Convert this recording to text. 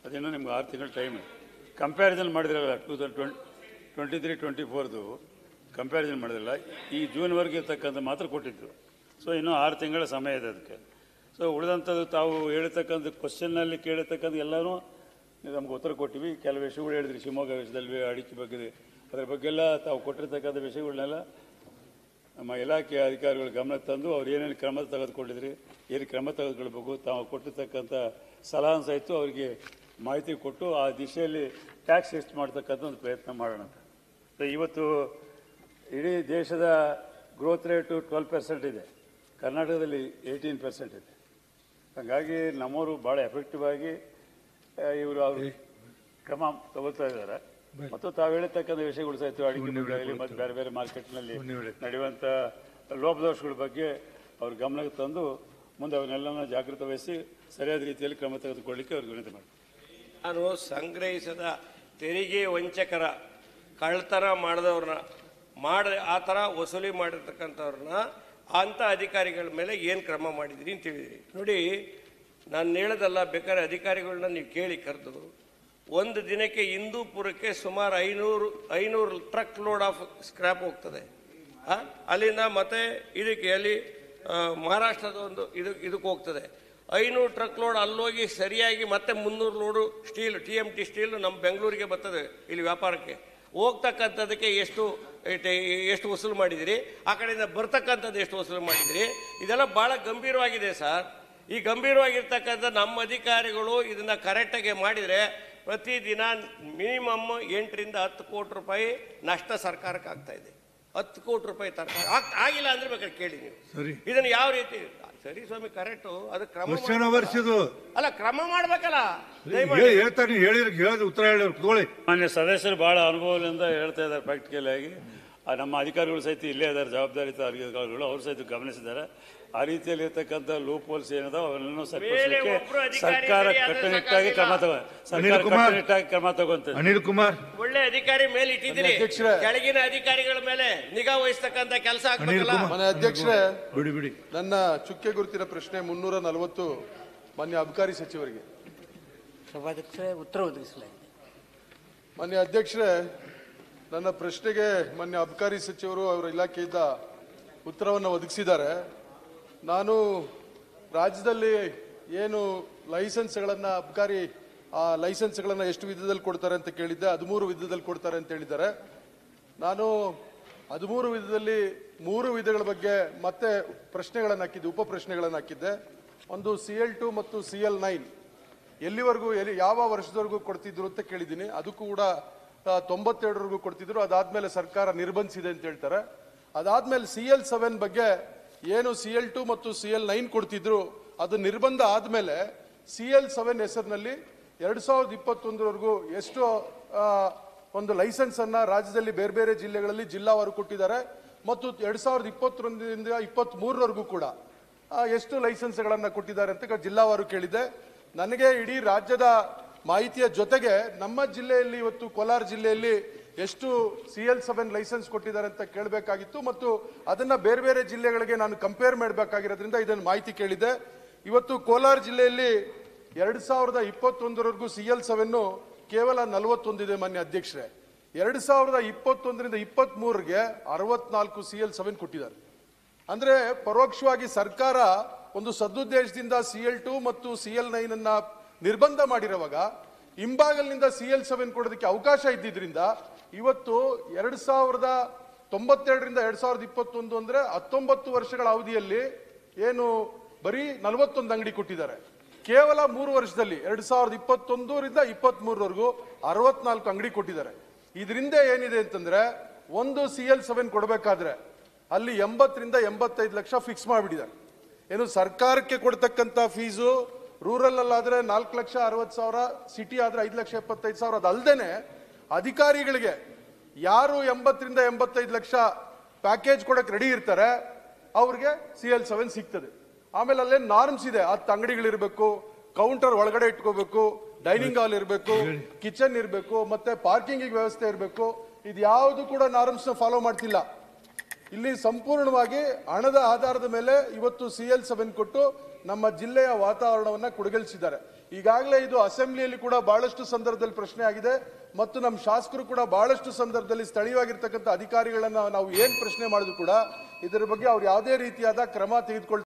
ಅದೇನೋ ನಿಮ್ಗೆ ಆರು ತಿಂಗಳ ಟೈಮ್ ಕಂಪ್ಯಾರಿಸನ್ ಮಾಡಿದ್ರಲ್ಲ two thousand twenty twenty three twenty ಫೋರ್ದು ಕಂಪ್ಯಾರಿಸನ್ ಮಾಡಿದ್ರಲ್ಲ ಈ ಜೂನ್ವರೆಗೆ ಇರ್ತಕ್ಕಂಥ ಮಾತ್ರ ಕೊಟ್ಟಿದ್ದು ಸೊ ಇನ್ನೂ ಆರು ತಿಂಗಳ ಸಮಯ ಇದೆ ಅದಕ್ಕೆ ಸೊ ಉಳಿದಂಥದ್ದು ತಾವು ಹೇಳ್ತಕ್ಕಂಥ ಕ್ವಶನ್ನಲ್ಲಿ ಕೇಳಿರ್ತಕ್ಕಂಥ ಎಲ್ಲರೂ ನಮ್ಗೆ ಉತ್ತರ ಕೊಟ್ಟಿವಿ ಕೆಲವು ವಿಷಯಗಳು ಹೇಳಿದ್ರಿ ಶಿವಮೊಗ್ಗ ವಿಷಯದಲ್ಲಿ ಅಡಿಕೆ ಬಗ್ಗೆ ಅದ್ರ ಬಗ್ಗೆಲ್ಲ ತಾವು ಕೊಟ್ಟಿರ್ತಕ್ಕಂಥ ವಿಷಯಗಳನ್ನೆಲ್ಲ ನಮ್ಮ ಇಲಾಖೆ ಅಧಿಕಾರಿಗಳ ಗಮನ ತಂದು ಅವ್ರು ಏನೇನು ಕ್ರಮ ತೆಗೆದುಕೊಂಡಿದ್ರಿ ಏನು ಕ್ರಮ ತೆಗೆದುಕೊಳ್ಬೇಕು ತಾವು ಕೊಟ್ಟಿರ್ತಕ್ಕಂಥ ಸಲಹಾ ಸಹಿತ ಅವರಿಗೆ ಮಾಹಿತಿ ಕೊಟ್ಟು ಆ ದಿಶೆಯಲ್ಲಿ ಟ್ಯಾಕ್ಸ್ ಎಷ್ಟು ಮಾಡ್ತಕ್ಕಂಥ ಒಂದು ಪ್ರಯತ್ನ ಮಾಡೋಣ ಅಂತ ಸೊ ಇವತ್ತು ಇಡೀ ದೇಶದ ಗ್ರೋತ್ ರೇಟು ಟ್ವೆಲ್ ಪರ್ಸೆಂಟ್ ಇದೆ ಕರ್ನಾಟಕದಲ್ಲಿ ಏಯ್ಟೀನ್ ಪರ್ಸೆಂಟ್ ಇದೆ ಹಾಗಾಗಿ ನಮ್ಮವರು ಭಾಳ ಎಫೆಕ್ಟಿವ್ ಆಗಿ ಇವರು ಅವರು ಕ್ರಮ ತಗೋತಾ ಇದ್ದಾರೆ ಮತ್ತು ತಾವು ಹೇಳಿರ್ತಕ್ಕಂಥ ವಿಷಯಗಳು ಸಹಿತ ಅಡಿಕೆ ಬೆಳೆಯಲ್ಲಿ ಮತ್ತು ಬೇರೆ ಬೇರೆ ಮಾರ್ಕೆಟ್ನಲ್ಲಿ ನಡೆಯುವಂಥ ಲೋಪದೋಷಗಳ ಬಗ್ಗೆ ಅವ್ರ ಗಮನಕ್ಕೆ ತಂದು ಮುಂದೆ ಅವನ್ನೆಲ್ಲ ಜಾಗೃತ ವಹಿಸಿ ಸರಿಯಾದ ರೀತಿಯಲ್ಲಿ ಕ್ರಮ ತೆಗೆದುಕೊಳ್ಳಿಕ್ಕೆ ಅವ್ರಿಗೆ ವಿನಂತಿ ಮಾಡ್ತೀನಿ ನಾನು ಸಂಗ್ರಹಿಸದ ತೆರಿಗೆ ವಂಚಕರ ಕಳ್ತನ ಮಾಡಿದವ್ರನ್ನ ಮಾಡ ಆ ಥರ ವಸೂಲಿ ಮಾಡಿರ್ತಕ್ಕಂಥವ್ರನ್ನ ಅಂಥ ಅಧಿಕಾರಿಗಳ ಮೇಲೆ ಏನು ಕ್ರಮ ಮಾಡಿದ್ರಿ ಅಂತ ಹೇಳಿದ್ರಿ ನೋಡಿ ನಾನು ಹೇಳೋದಲ್ಲ ಬೇಕಾದ್ರೆ ಅಧಿಕಾರಿಗಳನ್ನ ನೀವು ಕೇಳಿ ಕರೆದು ಒಂದು ದಿನಕ್ಕೆ ಹಿಂದೂಪುರಕ್ಕೆ ಸುಮಾರು ಐನೂರು ಐನೂರು ಟ್ರಕ್ ಲೋಡ್ ಆಫ್ ಸ್ಕ್ರ್ಯಾಪ್ ಹೋಗ್ತದೆ ಆ? ಅಲ್ಲಿಂದ ಮತ್ತೆ ಇದಕ್ಕೆ ಅಲ್ಲಿ ಆ, ಮಹಾರಾಷ್ಟ್ರದ ಒಂದು ಇದು ಇದಕ್ಕೆ ಹೋಗ್ತದೆ ಐನೂರು ಟ್ರಕ್ ಲೋಡ್ ಅಲ್ಲೋಗಿ ಸರಿಯಾಗಿ ಮತ್ತೆ ಮುನ್ನೂರು load steel T M T steel ನಮ್ಮ ಬೆಂಗಳೂರಿಗೆ ಬರ್ತದೆ ಇಲ್ಲಿ ವ್ಯಾಪಾರಕ್ಕೆ ಹೋಗ್ತಕ್ಕಂಥದ್ದಕ್ಕೆ ಎಷ್ಟು ಇಟ್- ಎಷ್ಟು ವಸೂಲು ಮಾಡಿದಿರಿ ಆ ಕಡೆಯಿಂದ ಬರ್ತಕ್ಕಂಥದ್ದು ಎಷ್ಟು ವಸೂಲು ಮಾಡಿದಿರಿ ಇದೆಲ್ಲ ಭಾಳ ಗಂಭೀರವಾಗಿದೆ ಸರ್ ಈ ಗಂಭೀರವಾಗಿರ್ತಕ್ಕಂಥ ನಮ್ಮ ಅಧಿಕಾರಿಗಳು ಇದನ್ನ ಕರೆಕ್ಟಾಗಿ ಮಾಡಿದರೆ ಪ್ರತಿದಿನ ಮಿನಿಮಮ್ ಎಂಟರಿಂದ ಹತ್ತು ಕೋಟಿ ರೂಪಾಯಿ ನಷ್ಟ ಸರ್ಕಾರಕ್ಕೆ ಆಗ್ತಾ ಇದೆ ಹತ್ತು ಕೋಟಿ ರೂಪಾಯಿ ತರ್ಕ ಆಗ್- ಆಗಿಲ್ಲ ಅಂದ್ರೆ ಬೇಕಾದ್ರೆ ಕೇಳಿ ನೀವು ಸರಿ ಇದನ್ನ ಯಾವ ರೀತಿ ಸರಿ ಸ್ವಾಮಿ ಕರೆಕ್ಟು ಅದು ಕ್ರಮ ಕ್ವಶನ್ ಮಾಡ್ಬೇಕಲ್ಲ? ಅವರ್ಸಿದು ಅಲ್ಲ ಕ್ರಮ ಮಾಡ್ಬೇಕಲ್ಲ ದಯಮಾಡಿ. ಹೇಳಿ ಹೇಳ್ತಾರೆ ನೀವು ಹೇಳಿದ್ರೆ ಹೇಳಿದ್ರೆ ಉತ್ತರ ಹೇಳಿದ್ರು ತಗೊಳ್ಳಿ ಮಾನ್ಯ ಸದಸ್ಯರು ಭಾಳ ಅನುಭವದಿಂದ ಹೇಳ್ತಾ ಇದ್ದಾರೆ ಪ್ರಾಕ್ಟಿಕಲ್ ಆಗಿ ಆ ನಮ್ಮ ಅಧಿಕಾರಿಗಳು ಸಹಿತ ಇಲ್ಲೇ ಇದ್ದಾರೆ ಜವಾಬ್ದಾರಿತ ಅಧಿಕಾರಿಗಳು ಅವರು ಸಹಿತ ಗಮನಿಸಿದ್ದಾರೆ ಆ ರೀತಿಯಲ್ಲಿ ಇರ್ತಕ್ಕಂಥ ಲೂಪ್ ಹೋಲ್ಸ್ ಏನದಾವ ಅವನ್ನೆಲ್ಲ ಸರಿಪಡಿಸಲಿಕ್ಕೆ ಒಬ್ರು ಅಧಿಕಾರಿ ಸರ್ಕಾರ ಇದ್ದಾರೆ, ಅದು ಕಟ್ಟುನಿಟ್ಟಾಗಿ ಕ್ರಮ ತಗೋ ಸರ್ಕಾರ ಅನಿಲ್ ಕುಮಾರ್. ಕಟ್ಟುನಿಟ್ಟಾಗಿ ಕ್ರಮ ತಗೊಂತದೆ ಅನಿಲ್ ಕುಮಾರ್ ಒಳ್ಳೆ ಅಧಿಕಾರಿ ಮೇಲೆ ಇಟ್ಟಿದ್ದೀರಿ ಅಧ್ಯಕ್ಷರೇ. ಕೆಳಗಿನ ಅಧಿಕಾರಿಗಳ ಮೇಲೆ ನಿಗಾ ವಹಿಸ್ತಕ್ಕಂತ ಕೆಲಸ ಅನಿಲ್ ಆಗ್ಬೇಕಲ್ಲ ಕುಮಾರ್ ಮನೆ ಅಧ್ಯಕ್ಷರೇ ಬಿಡಿ ಬಿಡಿ ನನ್ನ ಚುಕ್ಕೆ ಗುರುತಿನ ಪ್ರಶ್ನೆ ಮುನ್ನೂರ ನಲವತ್ತು ಮಾನ್ಯ ಅಬಕಾರಿ ಸಚಿವರಿಗೆ ಸಭಾಧ್ಯಕ್ಷರೇ ಉತ್ತರ ಒದಗಿಸಲಾಗಿದೆ ಮಾನ್ಯ ಅಧ್ಯಕ್ಷರೇ ನನ್ನ ಪ್ರಶ್ನೆಗೆ ಮಾನ್ಯ ಅಬಕಾರಿ ಸಚಿವರು ಅವರ ಇಲಾಖೆಯಿಂದ ಉತ್ತರವನ್ನು ಒದಗಿಸಿದ್ದಾರೆ ನಾನು ರಾಜ್ಯದಲ್ಲಿ ಏನು ಲೈಸೆನ್ಸ್ಗಳನ್ನು ಅಬಕಾರಿ ಆ ಲೈಸೆನ್ಸ್ಗಳನ್ನು ಎಷ್ಟು ವಿಧದಲ್ಲಿ ಕೊಡ್ತಾರೆ ಅಂತ ಕೇಳಿದ್ದೆ ಹದಿಮೂರು ವಿಧದಲ್ಲಿ ಕೊಡ್ತಾರೆ ಅಂತ ಹೇಳಿದ್ದಾರೆ ನಾನು ಹದಿಮೂರು ವಿಧದಲ್ಲಿ ಮೂರು ವಿಧಗಳ ಬಗ್ಗೆ ಮತ್ತೆ ಪ್ರಶ್ನೆಗಳನ್ನು ಹಾಕಿದ್ದೆ ಉಪ ಪ್ರಶ್ನೆಗಳನ್ನು ಹಾಕಿದ್ದೆ ಒಂದು ಸಿ ಎಲ್ ಟು ಮತ್ತು ಸಿ ಎಲ್ ನೈನ್ ಎಲ್ಲಿವರೆಗೂ ಎಲ್ಲಿ ಯಾವ ವರ್ಷದವರೆಗೂ ಕೊಡ್ತಿದ್ರು ಅಂತ ಕೇಳಿದ್ದೀನಿ ಅದಕ್ಕೂ ಕೂಡ ಆ, ತೊಂಬತ್ತೆರಡರವರೆಗೂ ಕೊಡ್ತಿದ್ರು ಅದಾದ್ಮೇಲೆ ಸರ್ಕಾರ ನಿರ್ಬಂಧಿಸಿದೆ ಅಂತ ಹೇಳ್ತಾರೆ ಅದಾದ್ಮೇಲೆ ಸಿ ಎಲ್ ಸೆವೆನ್ ಬಗ್ಗೆ ಏನು ಸಿ ಎಲ್ ಟು ಮತ್ತು ಸಿ ಎಲ್ ನೈನ್ ಕೊಡ್ತಿದ್ರು ಅದು ನಿರ್ಬಂಧ ಆದ್ಮೇಲೆ ಸಿ ಎಲ್ ಸೆವೆನ್ ಹೆಸರಿನಲ್ಲಿ ಎರಡ್ ಸಾವಿರದ ಇಪ್ಪತ್ತೊಂದರವರೆಗೂ ಎಷ್ಟು ಆ, ಒಂದು ಲೈಸೆನ್ಸ್ ಅನ್ನ ರಾಜ್ಯದಲ್ಲಿ ಬೇರೆ ಬೇರೆ ಜಿಲ್ಲೆಗಳಲ್ಲಿ ಜಿಲ್ಲಾವಾರು ಕೊಟ್ಟಿದ್ದಾರೆ ಮತ್ತು ಎರಡ್ ಸಾವಿರದ ಇಪ್ಪತ್ತೊಂದರಿಂದ ಇಪ್ಪತ್ತ್ ಮೂರರವರೆಗೂ ಕೂಡ ಆ, ಎಷ್ಟು ಲೈಸೆನ್ಸ್ಗಳನ್ನು ಕೊಟ್ಟಿದ್ದಾರೆ ಅಂತ ಜಿಲ್ಲಾವಾರು ಕೇಳಿದೆ ನನಗೆ ಇಡೀ ರಾಜ್ಯದ ಮಾಹಿತಿಯ ಜೊತೆಗೆ ನಮ್ಮ ಜಿಲ್ಲೆಯಲ್ಲಿ ಇವತ್ತು ಕೋಲಾರ ಜಿಲ್ಲೆಯಲ್ಲಿ ಎಷ್ಟು ಸಿ ಎಲ್ ಸೆವೆನ್ ಲೈಸೆನ್ಸ್ ಕೊಟ್ಟಿದ್ದಾರೆ ಅಂತ ಕೇಳಬೇಕಾಗಿತ್ತು ಮತ್ತು ಅದನ್ನ ಬೇರೆ ಬೇರೆ ಜಿಲ್ಲೆಗಳಿಗೆ ನಾನು ಕಂಪೇರ್ ಮಾಡಬೇಕಾಗಿರೋದ್ರಿಂದ ಇದನ್ನು ಮಾಹಿತಿ ಕೇಳಿದೆ ಇವತ್ತು ಕೋಲಾರ ಜಿಲ್ಲೆಯಲ್ಲಿ ಎರಡ್ ಸಾವಿರದ ಇಪ್ಪತ್ತೊಂದರವರೆಗೂ ಸಿ ಎಲ್ ಸೆವೆನ್ ಕೇವಲ ನಲವತ್ತೊಂದಿದೆ ಮಾನ್ಯ ಅಧ್ಯಕ್ಷರೇ ಎರಡ್ ಸಾವಿರದ ಇಪ್ಪತ್ತೊಂದರಿಂದ ಇಪ್ಪತ್ತ್ ಮೂರರಿಗೆ ಅರವತ್ನಾಲ್ಕು ಸಿ ಎಲ್ ಸೆವೆನ್ ಕೊಟ್ಟಿದ್ದಾರೆ ಅಂದ್ರೆ ಪರೋಕ್ಷವಾಗಿ ಸರ್ಕಾರ ಒಂದು ಸದುದ್ದೇಶದಿಂದ ಸಿ ಎಲ್ ಟು ಮತ್ತು ಸಿ ಎಲ್ ನೈನ್ ಅನ್ನ ನಿರ್ಬಂಧ ಮಾಡಿರುವಾಗ ಹಿಂಬಾಗಲಿನಿಂದ ಸಿ ಎಲ್ ಸೆವೆನ್ ಕೊಡೋದಕ್ಕೆ ಅವಕಾಶ ಇದ್ದಿದ್ರಿಂದ ಇವತ್ತು ಎರಡ್ ಸಾವಿರದ ತೊಂಬತ್ತೆರಡರಿಂದ ಎರಡ್ ಸಾವಿರದ ಇಪ್ಪತ್ತೊಂದು ಅಂದ್ರೆ ಹತ್ತೊಂಬತ್ತು ವರ್ಷಗಳ ಅವಧಿಯಲ್ಲಿ ಏನು ಬರೀ ನಲವತ್ತೊಂದು ಅಂಗಡಿ ಕೊಟ್ಟಿದ್ದಾರೆ ಕೇವಲ ಮೂರು ವರ್ಷದಲ್ಲಿ ಎರಡ್ ಸಾವಿರದ ಇಪ್ಪತ್ತೊಂದರಿಂದ ಇಪ್ಪತ್ತ್ ಮೂರವರೆಗೂ ಅರವತ್ನಾಲ್ಕು ಅಂಗಡಿ ಕೊಟ್ಟಿದ್ದಾರೆ ಇದರಿಂದ ಏನಿದೆ ಅಂತಂದ್ರೆ ಒಂದು ಸಿ ಎಲ್ ಸೆವೆನ್ ಕೊಡಬೇಕಾದ್ರೆ ಅಲ್ಲಿ ಎಂಬತ್ತರಿಂದ ಎಂಬತ್ತೈದು ಲಕ್ಷ ಫಿಕ್ಸ್ ಮಾಡಿಬಿಟ್ಟಿದ್ದಾರೆ ಏನು ಸರ್ಕಾರಕ್ಕೆ ಕೊಡ್ತಕ್ಕಂಥ ಫೀಸು ರೂರಲ್ ಅಲ್ಲಾದ್ರೆ ನಾಲ್ಕು ಲಕ್ಷ ಅರವತ್ತು ಸಾವಿರ ಸಿಟಿ ಆದ್ರೆ ಐದು ಲಕ್ಷ ಎಪ್ಪತ್ತೈದು ಸಾವಿರ ಅದಲ್ದೇನೆ ಅಧಿಕಾರಿಗಳಿಗೆ ಯಾರು ಎಂಬತ್ತರಿಂದ ಎಂಬತ್ತೈದು ಲಕ್ಷ ಪ್ಯಾಕೇಜ್ ಕೊಡಕ್ಕೆ ರೆಡಿ ಇರ್ತಾರೆ ಅವ್ರಿಗೆ ಸಿ ಎಲ್ ಸೆವೆನ್ ಸಿಗ್ತದೆ ಆಮೇಲೆ ಅಲ್ಲೇ ನಾರ್ಮ್ಸ್ ಇದೆ ಹತ್ತು ಅಂಗಡಿಗಳಿರ್ಬೇಕು ಕೌಂಟರ್ ಒಳಗಡೆ ಇಟ್ಕೋಬೇಕು ಡೈನಿಂಗ್ ಹಾಲ್ ಇರಬೇಕು ಕಿಚನ್ ಇರಬೇಕು ಮತ್ತೆ ಪಾರ್ಕಿಂಗ್ ವ್ಯವಸ್ಥೆ ಇರಬೇಕು ಇದು ಯಾವುದು ಕೂಡ ನಾರ್ಮ್ಸ್ ಫಾಲೋ ಮಾಡ್ತಿಲ್ಲ ಇಲ್ಲಿ ಸಂಪೂರ್ಣವಾಗಿ ಹಣದ ಆಧಾರದ ಮೇಲೆ ಇವತ್ತು ಸಿ ಎಲ್ ಸೆವೆನ್ ಕೊಟ್ಟು ನಮ್ಮ ಜಿಲ್ಲೆಯ ವಾತಾವರಣವನ್ನ ಕುಡಗಲಿಸಿದ್ದಾರೆ ಈಗಾಗಲೇ ಇದು ಅಸೆಂಬ್ಲಿಯಲ್ಲಿ ಕೂಡ ಬಹಳಷ್ಟು ಸಂದರ್ಭದಲ್ಲಿ ಪ್ರಶ್ನೆ ಆಗಿದೆ ಮತ್ತು ನಮ್ಮ ಶಾಸಕರು ಕೂಡ ಬಹಳಷ್ಟು ಸಂದರ್ಭದಲ್ಲಿ ಸ್ಥಳೀಯವಾಗಿರ್ತಕ್ಕಂಥ ಅಧಿಕಾರಿಗಳನ್ನ ನಾವು ಏನ್ ಪ್ರಶ್ನೆ ಮಾಡಿದ್ರು ಕೂಡ ಇದರ ಬಗ್ಗೆ ಅವ್ರು ಯಾವುದೇ ರೀತಿಯಾದ ಕ್ರಮ ತೆಗೆದುಕೊಳ್ತಾರೆ